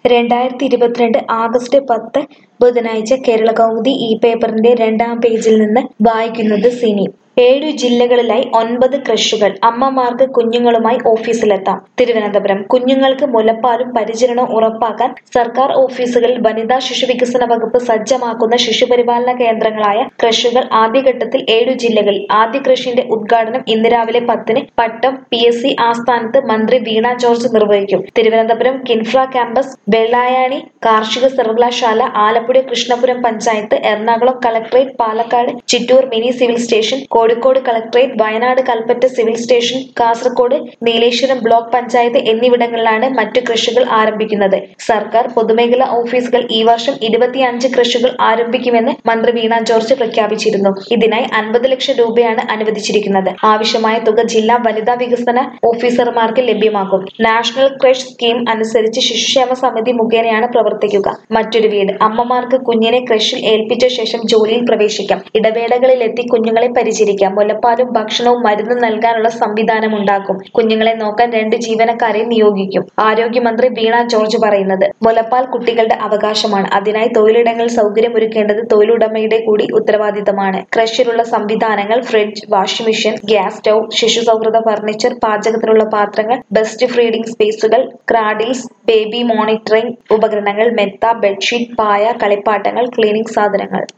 രണ്ടായിരത്തി ഇരുപത്തിരണ്ട് ആഗസ്റ്റ് പത്ത് ബുധനാഴ്ച കേരളകൗമുദി ഈ പേപ്പറിന്റെ രണ്ടാം പേജിൽ നിന്ന് വായിക്കുന്നത് സിനി ഏഴു ജില്ലകളിലായി ഒൻപത് ക്രഷുകൾ അമ്മമാർക്ക് കുഞ്ഞുങ്ങളുമായി ഓഫീസിലെത്താം തിരുവനന്തപുരം കുഞ്ഞുങ്ങൾക്ക് മുലപ്പാലും പരിചരണവും ഉറപ്പാക്കാൻ സർക്കാർ ഓഫീസുകളിൽ വനിതാ ശിശുവികസന വകുപ്പ് സജ്ജമാക്കുന്ന ശിശുപരിപാലന കേന്ദ്രങ്ങളായ ക്രഷുകൾ ആദ്യഘട്ടത്തിൽ ഏഴു ജില്ലകളിൽ ആദ്യ ക്രഷിന്റെ ഉദ്ഘാടനം ഇന്ന് രാവിലെ പത്തിന് പട്ടം പി എസ് സി ആസ്ഥാനത്ത് മന്ത്രി വീണ ജോർജ് നിർവഹിക്കും തിരുവനന്തപുരം കിൻഫ്ര ക്യാമ്പസ് വെള്ളായാണി കാർഷിക സർവകലാശാല Alappuzha Krishnapuram panchayat Ernakulam collectorate Palakkad Chittur mini civil station Kozhikode collectorate Wayanad Kalpetta civil station Kasaragod Nileshwaram block panchayat എന്നിവിടങ്ങളിലാണ് മറ്റു കൃഷികൾ ആരംഭിക്കുന്നത് സർക്കാർ പൊതുമേഖലാ ഓഫീസുകൾ ഈ വർഷം ഇരുപത്തിയഞ്ച് കൃഷികൾ ആരംഭിക്കുമെന്ന് മന്ത്രി വീണ ജോർജ് പ്രഖ്യാപിച്ചിരുന്നു ഇതിനായി അൻപത് ലക്ഷം രൂപയാണ് അനുവദിച്ചിരിക്കുന്നത് ആവശ്യമായ തുക ജില്ലാ വനിതാ വികസന ഓഫീസർമാർക്ക് ലഭ്യമാക്കും നാഷണൽ ക്രഷ് സ്കീം അനുസരിച്ച് ശിശുക്ഷേമ സമിതി മുഖേനയാണ് പ്രവർത്തിക്കുക മറ്റൊരു വീട് അമ്മമാർക്ക് കുഞ്ഞിനെ ക്രഷിൽ ഏൽപ്പിച്ച ശേഷം ജോലിയിൽ പ്രവേശിക്കാം ഇടവേളകളിലെത്തി കുഞ്ഞുങ്ങളെ പരിചരിക്കാം മുലപ്പാലും ഭക്ഷണവും മരുന്നും നൽകാനുള്ള സംവിധാനം ഉണ്ടാക്കും കുഞ്ഞുങ്ങളെ നോക്കാൻ രണ്ട് ജീവനക്കാരെ നിയോഗിക്കും ആരോഗ്യമന്ത്രി വീണ ജോർജ് പറയുന്നത് മുലപ്പാൽ കുട്ടികളുടെ അവകാശമാണ് അതിനായി തൊഴിലിടങ്ങളിൽ സൗകര്യമൊരുക്കേണ്ടത് തൊഴിലുടമയുടെ കൂടി ഉത്തരവാദിത്തമാണ് ക്രഷിലുള്ള സംവിധാനങ്ങൾ fridge washing machine gas stove ശിശു സൗഹൃദ ഫർണിച്ചർ പാചകത്തിനുള്ള പാത്രങ്ങൾ ബെസ്റ്റ് ഫീഡിംഗ് സ്പേസുകൾ ക്രാഡിൽസ് ബേബി മോണിറ്ററിംഗ് ഉപകരണങ്ങൾ മെത്ത ബെഡ്ഷീറ്റ് പായ കളിപ്പാട്ടങ്ങൾ ക്ലീനിംഗ് സാധനങ്ങൾ